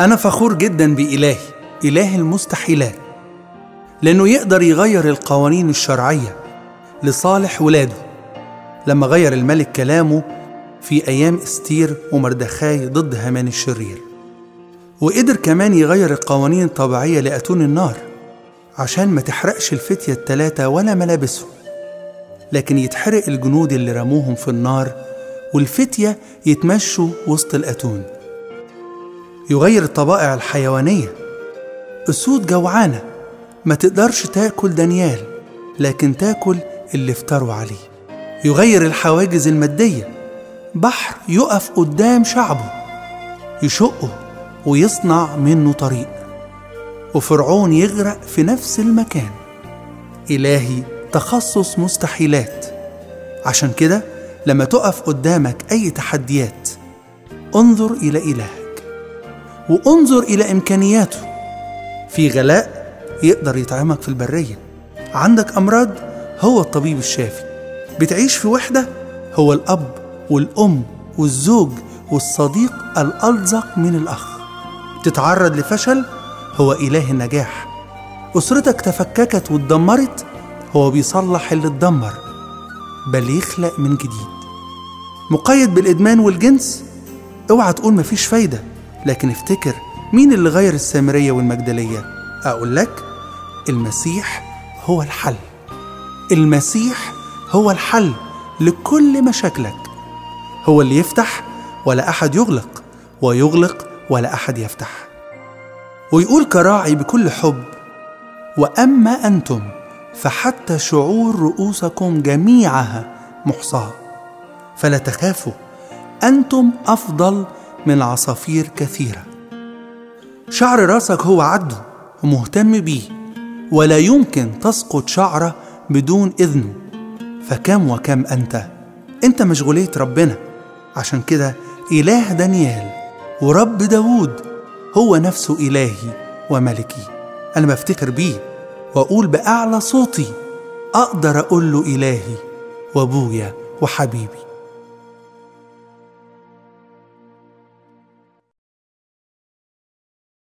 أنا فخور جدا بإلهي إله المستحيلات لأنه يقدر يغير القوانين الشرعية لصالح ولاده لما غير الملك كلامه في أيام استير ومردخاي ضد هامان الشرير وقدر كمان يغير القوانين الطبيعية لأتون النار عشان ما تحرقش الفتية التلاتة ولا ملابسهم لكن يتحرق الجنود اللي رموهم في النار والفتية يتمشوا وسط الأتون يغير الطبائع الحيوانية أسود جوعانة ما تقدرش تاكل دانيال لكن تاكل اللي افتروا عليه يغير الحواجز المادية بحر يقف قدام شعبه يشقه ويصنع منه طريق وفرعون يغرق في نفس المكان إلهي تخصص مستحيلات عشان كده لما تقف قدامك أي تحديات انظر إلى إلهك وانظر إلى إمكانياته في غلاء يقدر يطعمك في البرية عندك أمراض هو الطبيب الشافي بتعيش في وحدة هو الأب والأم والزوج والصديق الألزق من الأخ تتعرض لفشل هو إله النجاح أسرتك تفككت واتدمرت هو بيصلح اللي اتدمر بل يخلق من جديد مقيد بالإدمان والجنس اوعى تقول مفيش فايدة لكن افتكر مين اللي غير السامرية والمجدلية أقول لك المسيح هو الحل المسيح هو الحل لكل مشاكلك هو اللي يفتح ولا أحد يغلق ويغلق ولا أحد يفتح ويقول كراعي بكل حب وأما أنتم فحتى شعور رؤوسكم جميعها محصاة فلا تخافوا أنتم أفضل من عصافير كثيرة شعر راسك هو عدو ومهتم بيه ولا يمكن تسقط شعرة بدون إذنه فكم وكم أنت أنت مشغولية ربنا عشان كده إله دانيال ورب داوود هو نفسه إلهي وملكي أنا بفتكر بيه وأقول بأعلى صوتي أقدر أقول له إلهي وأبويا وحبيبي